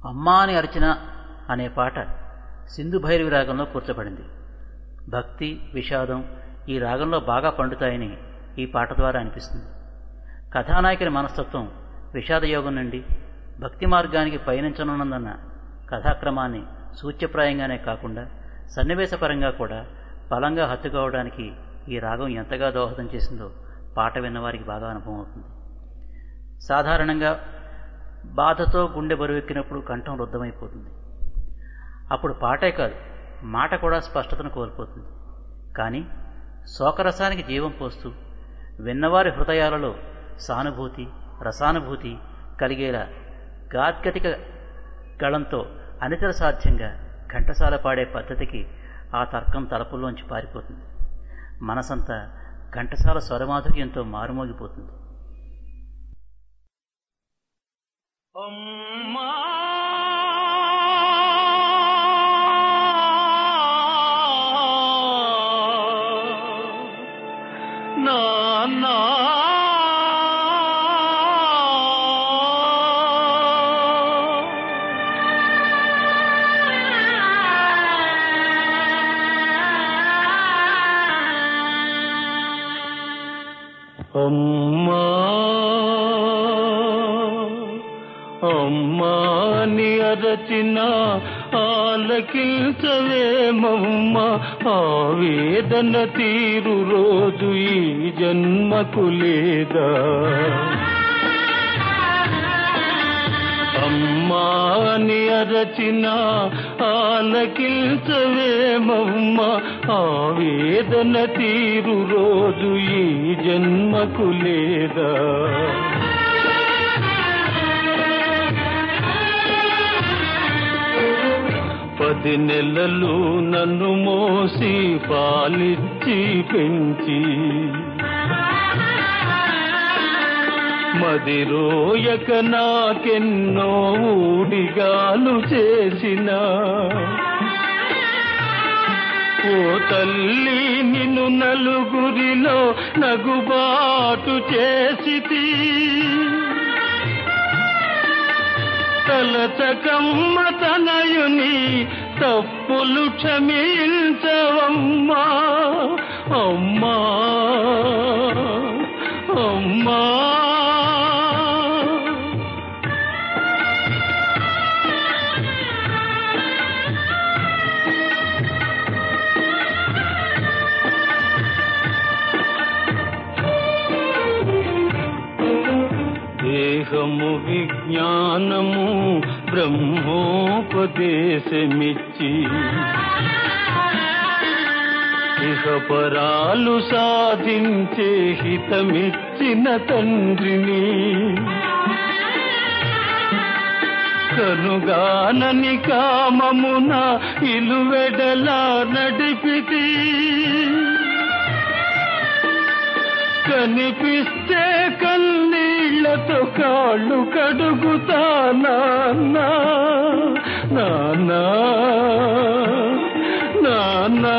అమ్మా అని అర్చన అనే పాట సింధు భైరవి రాగంలో కూర్చబడింది భక్తి విషాదం ఈ రాగంలో బాగా పండుతాయని ఈ పాట ద్వారా అనిపిస్తుంది కథానాయకుని మనస్తత్వం విషాదయోగం నుండి భక్తి మార్గానికి పయనించనున్నదన్న కథాక్రమాన్ని సూచ్యప్రాయంగానే కాకుండా సన్నివేశపరంగా కూడా బలంగా హత్తుకోవడానికి ఈ రాగం ఎంతగా దోహదం చేసిందో పాట విన్నవారికి బాగా అనుభవం అవుతుంది సాధారణంగా బాధతో గుండె బరువెక్కినప్పుడు కంఠం రుద్ధమైపోతుంది అప్పుడు పాటే కాదు మాట కూడా స్పష్టతను కోల్పోతుంది కానీ శోకరసానికి జీవం పోస్తూ విన్నవారి హృదయాలలో సానుభూతి రసానుభూతి కలిగేలా గాద్గతిక గళంతో అనితర సాధ్యంగా ఘంటసాల పాడే పద్ధతికి ఆ తర్కం తలపుల్లోంచి పారిపోతుంది మనసంతా ఘంటసాల స్వరమాధుర్యంతో మారుమోగిపోతుంది అమ్మా నాన్నా అమ్మా అమ్మాని అరచిన ఆలకించవేమమ్మ ఆవేదన తీరు రోజు ఈ జన్మకు లేదా అమ్మాని అరచిన ఆలకించవేమమ్మ ఆవేదన తీరు రోజు ఈ జన్మకు లేదా పది నెలలు నన్ను మోసి పాలిచ్చి పెంచి మది రోయక నాకెన్నో ఊడిగాలు చేసిన ఓ తల్లి నిన్ను నలుగురిలో నగుబాటు చేసితి తలచకమ్మ తనయుని తప్పులు క్షమించవమ్మా అమ్మా అమ్మా దేహము విజ్ఞానము బ్రహ్మోపదేశమిచ్చి ఇహపరాలు సాధించే హితమిచ్చిన తండ్రిని కనుగానని కామమున ఇలువెడలా నడిపితి కనిపిస్తే కన్నీళ్లతో కాళ్ళు కడుగుతా నాన్నా నాన్నా నాన్నా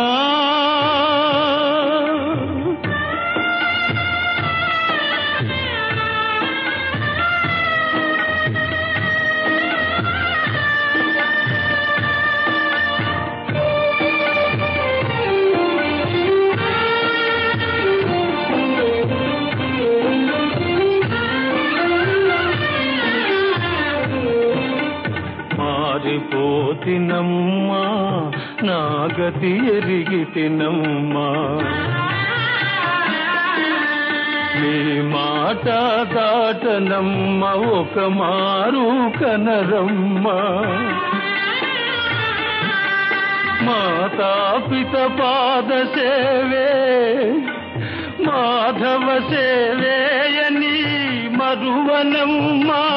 మారిపోతినమ్మా నా గతి ఎరిగితినమ్మా నీ మాట దాటనమ్మ ఒక మారు కనరమ్మా మాతాపిత పాద సేవే మాధవ సేవేయని మరువనమ్మా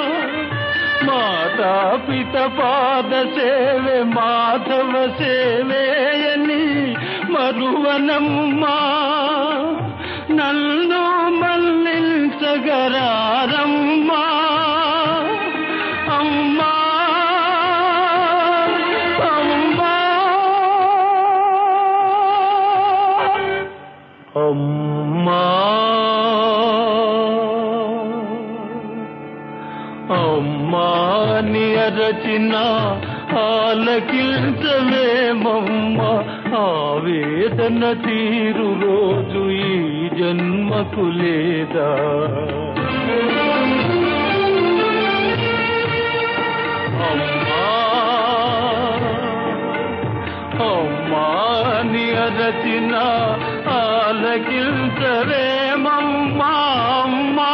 మాతాపిత పాద సేవే మాధవ సేవేయని మరువనమ్మా నన్ను మల్లించగరారమ్మా అమ్మా అమ్మా అమ్మా అమ్మా నీ అరచిన ఆలకించవేమమ్మ ఆవేదన తీరు రోజు ఈ జన్మకు లేదా అమ్మా అమ్మా ని అరచిన ఆలకించవేమమ్మా అమ్మా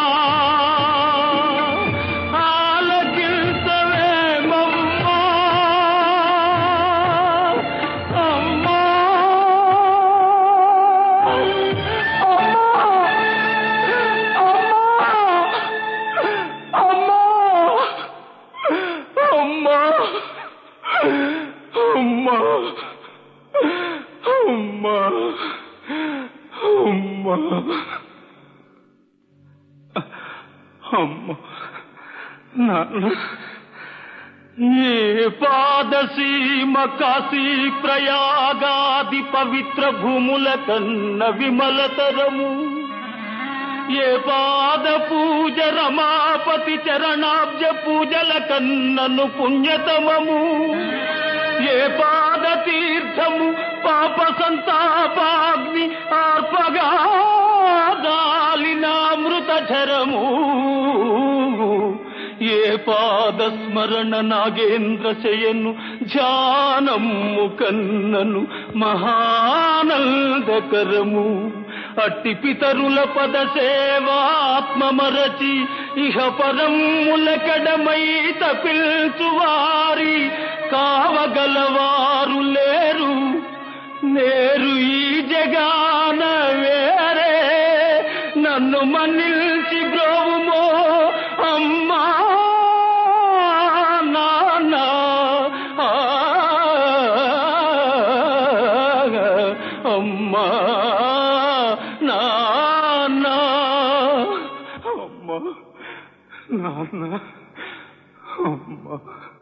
ఆలకించవేమమ్మా అమ్మా అమ్మా అమ్మా అమ్మా అమ్మా అమ్మా అమ్మా నాన్న ఏ పాదసీమ కాశీ ప్రయాగాది పవిత్ర భూముల కన్న విమలతరము ఏ పాద పూజ రమాపతి చరణాబ్జ పూజల కన్నను పుణ్యతమము ఏ పాద తీర్థము పాప సంతాపాగ్ని ఆర్పగా దాలినామృత ఝరము ఏ పాద స్మరణ నాగేంద్ర శయను ధ్యానము కన్నను మహానందకరము అట్టి పితరుల పద సేవాత్మ మరచి ఇహ పరములకడమై తపిల్చువారి కావగలవారు లేరు నేరు ఈ జగాన వేరే నన్ను మన్నిల్చి బ్రోవుమో అమ్మా నాన్న ఆ, అమ్మా నాన్న అమ్మా నాన్న అమ్మా